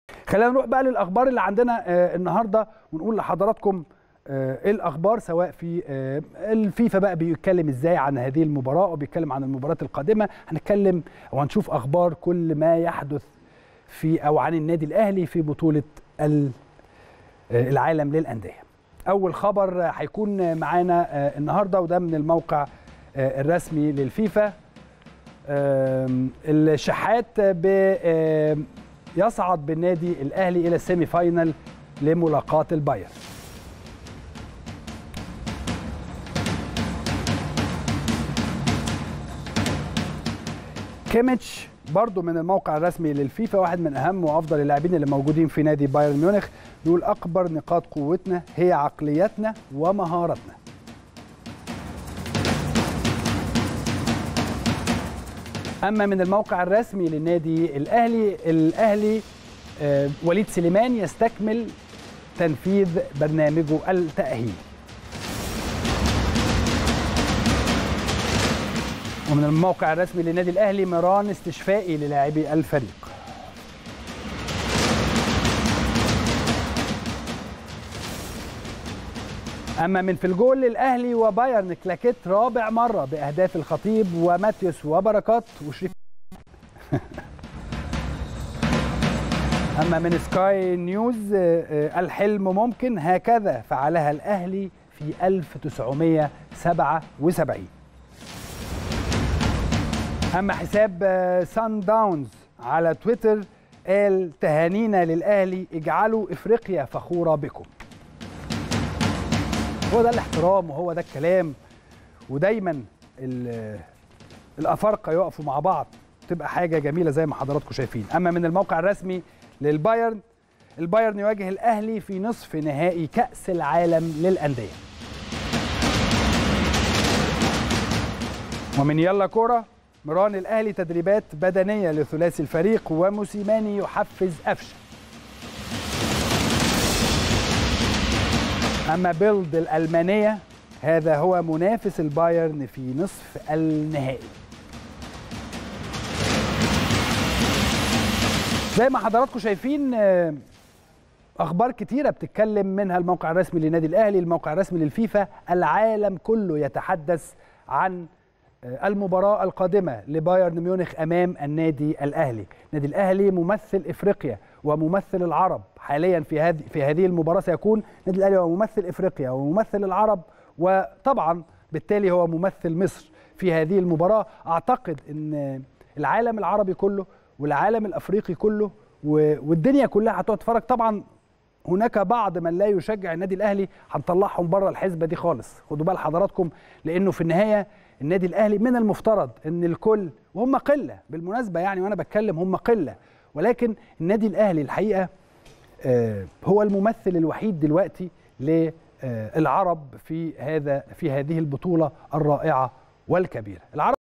خلينا نروح بقى للاخبار اللي عندنا آه، النهارده ونقول لحضراتكم آه، ايه الاخبار سواء في آه، الفيفا بقى بيتكلم ازاي عن هذه المباراه وبيتكلم عن المباريات القادمه هنتكلم وهنشوف اخبار كل ما يحدث في او عن النادي الاهلي في بطوله ال- آه، العالم للانديه اول خبر آه، هيكون معانا آه، النهارده وده من الموقع آه، الرسمي للفيفا آم، الشحات ب- آم، يصعد بالنادي الاهلي الى السيمي فاينل لملاقاه البايرن كيميتش برضو من الموقع الرسمي للفيفا واحد من اهم وافضل اللاعبين اللي موجودين في نادي بايرن ميونخ بيقول اكبر نقاط قوتنا هي عقليتنا ومهارتنا اما من الموقع الرسمي للنادي الاهلي الاهلي آه، وليد سليمان يستكمل تنفيذ برنامجه التاهيلي ومن الموقع الرسمي للنادي الاهلي مران استشفائي للاعبي الفريق اما من في الجول للاهلي وبايرن كلاكيت رابع مره باهداف الخطيب وماتيوس وبركات وشريف اما من سكاي نيوز آه، آه، الحلم ممكن هكذا فعلها الاهلي في 1977 اما حساب آه، سان داونز على تويتر قال تهانينا للاهلي اجعلوا افريقيا فخوره بكم هو ده الاحترام وهو ده الكلام ودايما ال- الافارقه يقفوا مع بعض تبقى حاجه جميله زي ما حضراتكم شايفين اما من الموقع الرسمي للبايرن البايرن يواجه الاهلي في نصف نهائي كاس العالم للانديه ومن يلا كوره مران الاهلي تدريبات بدنيه لثلاثي الفريق وموسيماني يحفز قفشه اما بيلد الالمانيه هذا هو منافس البايرن في نصف النهائي زي ما حضراتكم شايفين آه، اخبار كتيره بتتكلم منها الموقع الرسمي للنادي الاهلي الموقع الرسمي للفيفا العالم كله يتحدث عن آه، المباراه القادمه لبايرن ميونخ امام النادي الاهلي النادي الاهلي ممثل افريقيا وممثل العرب حاليا في هذه في هذه المباراه سيكون النادي الاهلي هو ممثل افريقيا وممثل العرب وطبعا بالتالي هو ممثل مصر في هذه المباراه اعتقد ان العالم العربي كله والعالم الافريقي كله و- والدنيا كلها هتقعد تتفرج طبعا هناك بعض من لا يشجع النادي الاهلي هنطلعهم بره الحسبه دي خالص خدوا بال حضراتكم لانه في النهايه النادي الاهلي من المفترض ان الكل وهم قله بالمناسبه يعني وانا بتكلم هم قله ولكن النادي الاهلي الحقيقه آه، هو الممثل الوحيد دلوقتي للعرب في هذا في هذه البطوله الرائعه والكبيره العرب